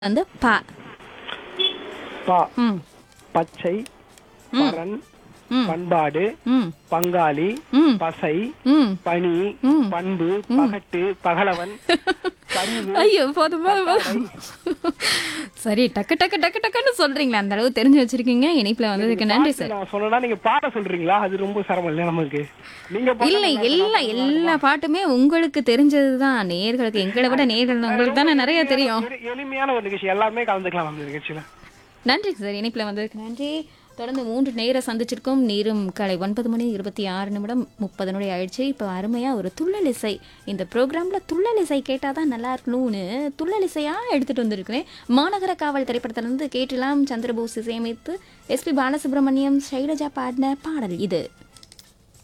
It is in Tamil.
வந்து ப பா ம் பச்சை பரன் ம். பண்பாடு ம் பங்காளி ம் பசை ம் பனி ம். பண்பு பகட்டு பகலவன் கருவு ஐயோ போதும் போதும் போதும் சரி டக்கு டக்கு டக்கு டக்குன்னு சொல்றீங்களா அந்த அளவு தெரிஞ்சு வச்சிருக்கீங்க இணைப்புல வந்ததுக்கு நன்றி சார் நான் சொன்னா நீங்க பாட சொல்றீங்களா அது ரொம்ப சிரமம் இல்லையா நமக்கு நீங்க பாடுனா இல்ல நல்லா எல்லா எல்லா பாட்டுமே உங்களுக்கு தெரிஞ்சதுதான் நேர்களுக்கு எங்களை விட நேர்கள் உங்களுக்கு தானே நிறைய தெரியும் எளி- எளிமையான ஒரு நிகழ்ச்சி எல்லாமே கலந்துக்கலாம் நம்ம நிகழ்ச்சியில நன்றி சார் இணைப்பில் வந்ததுக்கு நன்றி தொடர்ந்து மூன்று நேர சந்திச்சிருக்கோம் நேரும் காலை ஒன்பது மணி இருபத்தி ஆறு நிமிடம் முப்பது நொடி ஆயிடுச்சு இப்போ அருமையாக ஒரு துள்ளல் இசை இந்த ப்ரோக்ராமில் துள்ளல் இசை கேட்டால் தான் நல்லா இருக்கணும்னு துள்ளல் இசையாக எடுத்துகிட்டு வந்திருக்கிறேன் மாநகர காவல் திரைப்படத்திலிருந்து கேட்டலாம் சந்திரபோஸ் இசையமைத்து எஸ்பி பாலசுப்ரமணியம் ஷைலஜா பாடின பாடல் இது